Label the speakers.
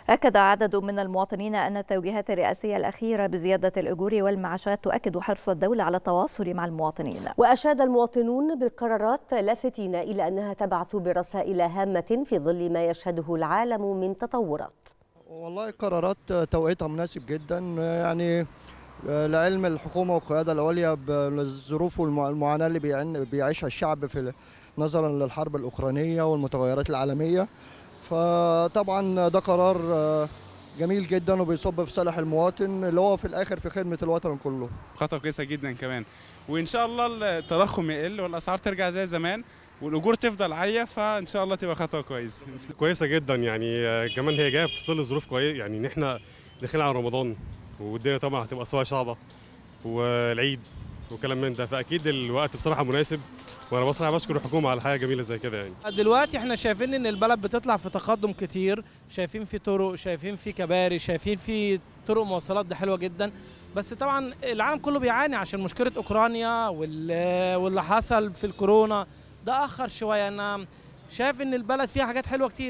Speaker 1: أكد عدد من المواطنين أن التوجيهات الرئاسية الأخيرة بزيادة الأجور والمعاشات تؤكد حرص الدولة على التواصل مع المواطنين
Speaker 2: وأشاد المواطنون بالقرارات لافتين إلى أنها تبعث برسائل هامة في ظل ما يشهده العالم من تطورات
Speaker 3: والله قرارات توقيتها مناسب جدا يعني لعلم الحكومة والقيادة العليا بالظروف والمعاناة اللي بيعيشها الشعب في نظرا للحرب الأوكرانية والمتغيرات العالمية فطبعا ده قرار جميل جدا وبيصب في صالح المواطن اللي هو في الاخر في خدمه الوطن كله.
Speaker 4: خطوه كويسه جدا كمان وان شاء الله التضخم يقل والاسعار ترجع زي زمان والاجور تفضل عاليه فان شاء الله تبقى خطوه كويسه.
Speaker 5: كويسه جدا يعني كمان هي جايه في ظل ظروف كويسه يعني ان احنا داخلين على رمضان والدنيا طبعا هتبقى سواء صعبه والعيد وكلام من ده فاكيد الوقت بصراحه مناسب وانا بصراحه بشكر الحكومه على حاجه جميله زي كده يعني
Speaker 6: دلوقتي احنا شايفين ان البلد بتطلع في تقدم كتير شايفين في طرق شايفين في كباري شايفين في طرق مواصلات دي حلوه جدا بس طبعا العالم كله بيعاني عشان مشكله اوكرانيا واللي حصل في الكورونا ده اخر شويه انا شايف ان البلد فيها حاجات حلوه كتير